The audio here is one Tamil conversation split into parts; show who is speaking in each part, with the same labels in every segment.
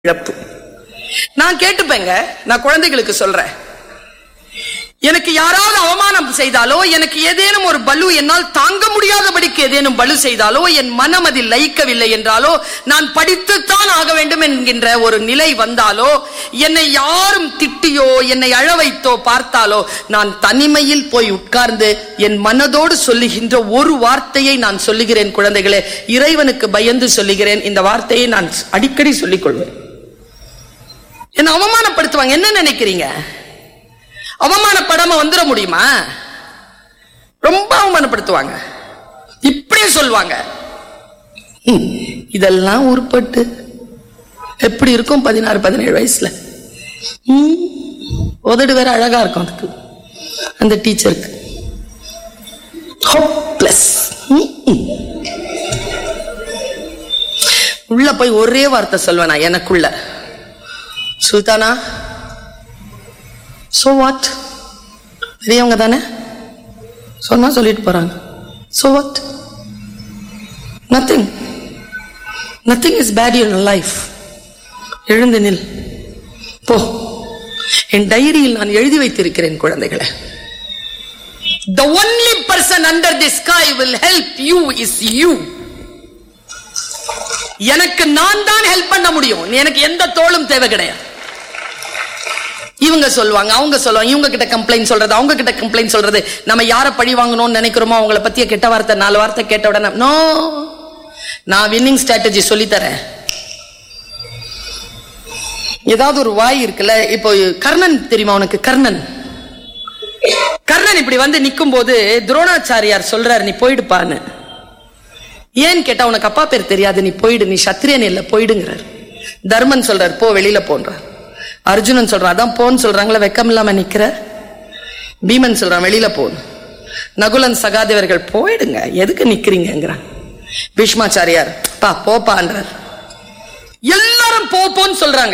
Speaker 1: இழப்பு நான் கேட்டுப்பேங்க நான் குழந்தைகளுக்கு சொல்றேன் எனக்கு யாராவது அவமானம் செய்தாலோ எனக்கு ஏதேனும் ஒரு பலு என்னால் தாங்க முடியாதபடிக்கு ஏதேனும் பலு செய்தாலோ என் மனம் அதில் லயிக்கவில்லை என்றாலோ நான் படித்துத்தான் ஆக வேண்டும் என்கின்ற ஒரு நிலை வந்தாலோ என்னை யாரும் திட்டியோ என்னை அழ வைத்தோ பார்த்தாலோ நான் தனிமையில் போய் உட்கார்ந்து என் மனதோடு சொல்லுகின்ற ஒரு வார்த்தையை நான் சொல்லுகிறேன் குழந்தைகளே இறைவனுக்கு பயந்து சொல்லுகிறேன் இந்த வார்த்தையை நான் அடிக்கடி சொல்லிக் கொள்வேன் என்ன அவமானப்படுத்துவாங்க என்ன நினைக்கிறீங்க அவமானப்படாம வந்துட முடியுமா ரொம்ப அவமானப்படுத்துவாங்க இப்படியே சொல்லுவாங்க ஹம், இதெல்லாம் உருப்பட்டு எப்படி இருக்கும் பதினாறு பதினேழு வயசுல ஹம், உதடு வேற அழகா இருக்கும் அதுக்கு அந்த டீச்சருக்கு ஹோப்லெஸ் உள்ள போய் ஒரே வார்த்தை சொல்வேன் நான் எனக்குள்ள சுல்தானா சோ வாட் பெரியவங்க தானே சொன்னா சொல்லிட்டு போறாங்க so what nothing nothing is bad in life எழுந்து நில் போ என் டைரியில் நான் எழுதி வைத்திருக்கிறேன் குழந்தைகளை The only person under the sky will help you is you. எனக்கு நான் தான் ஹெல்ப் பண்ண முடியும் எனக்கு எந்த தோளும் தேவை கிடையாது இவங்க சொல்லுவாங்க அவங்க சொல்லுவாங்க இவங்க கிட்ட கம்ப்ளைண்ட் சொல்றது அவங்க கிட்ட கம்ப்ளைண்ட் சொல்றது நம்ம யார பழி வாங்கணும்னு நினைக்கிறோமோ அவங்கள பத்திய கெட்ட வார்த்தை நாலு வார்த்தை கேட்ட உடனே நோ நான் வின்னிங் ஸ்ட்ராட்டஜி சொல்லி தரேன் ஏதாவது ஒரு வாய் இருக்குல்ல இப்போ கர்ணன் தெரியுமா உனக்கு கர்ணன் கர்ணன் இப்படி வந்து நிக்கும் போது துரோணாச்சாரியார் சொல்றாரு நீ போயிடுப்பான்னு ஏன் கேட்டா உனக்கு அப்பா பேர் தெரியாது நீ போயிடு நீ சத்திரியன் இல்ல போயிடுங்கிறார் தர்மன் சொல்றார் போ வெளியில போன்றார் அர்ஜுனன் சொல்றான் அதான் போன்னு சொல்றாங்களே வெக்கம் இல்லாம நிக்கிற பீமன் சொல்றான் வெளியில போன்னு நகுலன் சகாதேவர்கள் போயிடுங்க எதுக்கு நிக்கிறீங்கிறான் பீஷ்மாச்சாரியார் பா போப்பான்றார் எல்லாரும் போ போன்னு சொல்றாங்க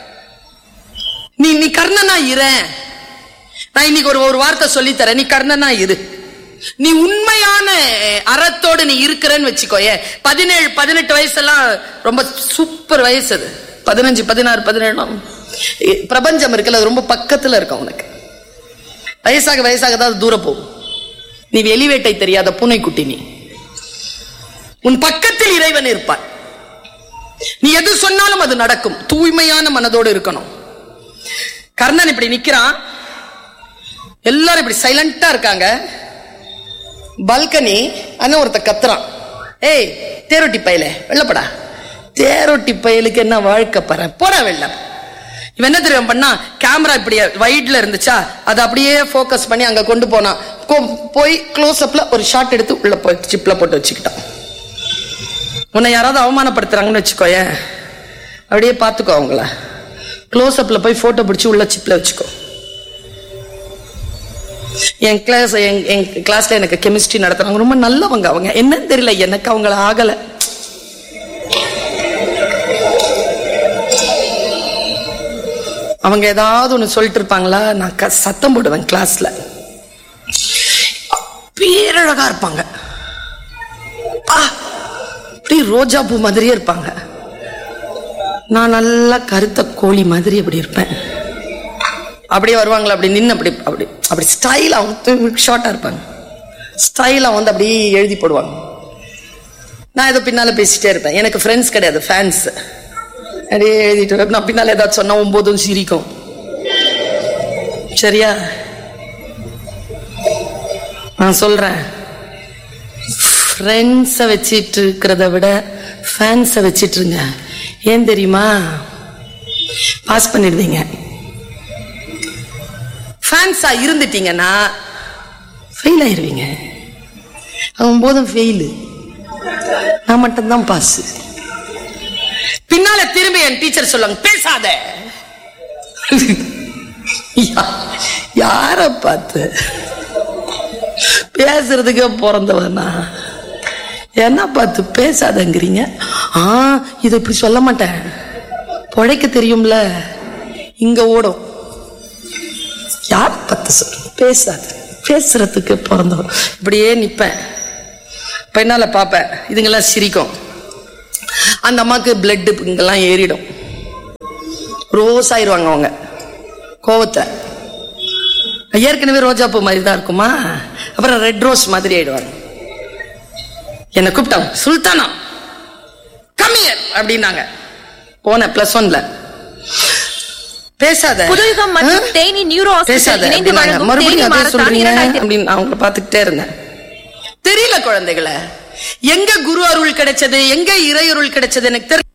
Speaker 1: நீ நீ கர்ணனா இறேன் நான் இன்னைக்கு ஒரு ஒரு வார்த்தை சொல்லி தரேன் நீ கர்ணனா இரு நீ உண்மையான அறத்தோடு நீ இருக்கிறன்னு வச்சுக்கோயே பதினேழு பதினெட்டு வயசெல்லாம் ரொம்ப சூப்பர் வயசு அது பதினஞ்சு பதினாறு பதினேழாம் பிரபஞ்சம் இருக்குல்ல அது ரொம்ப பக்கத்துல இருக்கும் உனக்கு வயசாக வயசாக தான் அது தூரம் போகும் நீ வெளிவேட்டை தெரியாத பூனைக்குட்டி நீ உன் பக்கத்தில் இறைவன் இருப்பான் நீ எது சொன்னாலும் அது நடக்கும் தூய்மையான மனதோடு இருக்கணும் கர்ணன் இப்படி நிக்கிறான் எல்லாரும் இப்படி சைலண்டா இருக்காங்க பால்கனி அண்ணன் ஒருத்த கத்துறான் ஏய் தேரொட்டி பயல வெள்ளப்படா தேரொட்டி பயலுக்கு என்ன வாழ்க்கை பாரு போடா வெள்ளம் இவன் என்ன தெரியும் பண்ணா கேமரா இப்படி வைட்ல இருந்துச்சா அதை அப்படியே ஃபோக்கஸ் பண்ணி அங்க கொண்டு போனான் கொ- போய் க்ளோஸ் அப்ல ஒரு ஷாட் எடுத்து உள்ள போய் சிப்ல போட்டு வச்சுக்கிட்டான் உன்னை யாராவது அவமானப்படுத்துறாங்கன்னு வச்சுக்கோயேன் அப்படியே பார்த்துக்கோ அவங்கள க்ளோஸ் அப்ல போய் போட்டோ பிடிச்சி உள்ள சிப்ல வச்சுக்கோ என் கிளாஸ் என் என் கிளாஸ்ல எனக்கு கெமிஸ்ட்ரி நடத்துறாங்க ரொம்ப நல்லவங்க அவங்க என்னன்னு தெரியல எனக்கு அவங்கள ஆகல அவங்க ஏதாவது ஒண்ணு சொல்லிட்டு இருப்பாங்களா நான் க- சத்தம் போடுவேன் கிளாஸ்ல பேரழகா இருப்பாங்க ஆ, அப்படியே ரோஜா பூ மாதிரியே இருப்பாங்க நான் நல்லா கருத்த கோழி மாதிரி அப்படி இருப்பேன் அப்படியே வருவாங்களா அப்படி நின்று அப்படி அப்படி அப்படி ஸ்டைலாக வந்து ஷார்ட்டாக இருப்பாங்க ஸ்டைலாக வந்து அப்படியே எழுதி போடுவாங்க நான் ஏதோ பின்னால பேசிட்டே இருப்பேன் எனக்கு ஃப்ரெண்ட்ஸ் கிடையாது ஃபேன்ஸ் அப்படியே எழுதிட்டு இருப்பேன். நான் பின்னால ஏதாச்சும் சொன்னா ஒன்பதும் சிரிக்கும் சரியா நான் சொல்றேன் ஃப்ரெண்ட்ஸை வச்சிட்டு இருக்கிறத விட ஃபேன்ஸை வச்சிட்டு இருங்க ஏன் தெரியுமா பாஸ் பண்ணிடுவீங்க ஃபேன்ஸா இருந்துட்டீங்கன்னா ஃபெயில் ஆயிருவீங்க அவன் போதும் ஃபெயிலு நான் மட்டும்தான் பாஸ் பின்னால திரும்பி என் டீச்சர் சொல்லுவாங்க பேசாத யா- யார பார்த்து பேசுறதுக்கே பிறந்தவனா என்ன பார்த்து பேசாதங்கிறீங்க ஆ இதை இப்படி சொல்ல மாட்டேன் பொழைக்க தெரியும்ல இங்க ஓடும் யார் பத்து சொல்ற பேசாத பேசுறதுக்கு பிறந்தவன் இப்படியே நிப்பேன் பெண்ணால பார்ப்பேன் இதுங்கெல்லாம் சிரிக்கும் அந்த அம்மாக்கு பிளட் இங்கெல்லாம் ஏறிடும் ரோஸ் ஆயிருவாங்க அவங்க கோவத்தை ஏற்கனவே ரோஜா பூ மாதிரி தான் இருக்குமா அப்புறம் ரெட் ரோஸ் மாதிரி ஆயிடுவாங்க என்னை கூப்பிட்டாங்க சுல்தானா கம்மியர் அப்படின்னாங்க போனேன் பிளஸ் ஒன்ல பேசாத
Speaker 2: புதுயுகம் மற்றும்
Speaker 1: ஆ?
Speaker 2: தேனி நியூரோ ஹாஸ்பிட்டல்
Speaker 1: பேசாத
Speaker 2: இணைந்து
Speaker 1: அப்படின்னாங்க.
Speaker 2: வழங்கும்
Speaker 1: மறுபடியும்
Speaker 2: தேனி
Speaker 1: அதே
Speaker 2: மாரத்தான்
Speaker 1: சொல்றீங்க
Speaker 2: இரண்டாயிரத்தி
Speaker 1: அப்படின்னு நான் அவங்கள பார்த்துக்கிட்டே இருந்தேன் தெரியல குழந்தைகளை எங்க குரு அருள் கிடைச்சது எங்க இறை அருள் கிடைச்சது எனக்கு தெரியல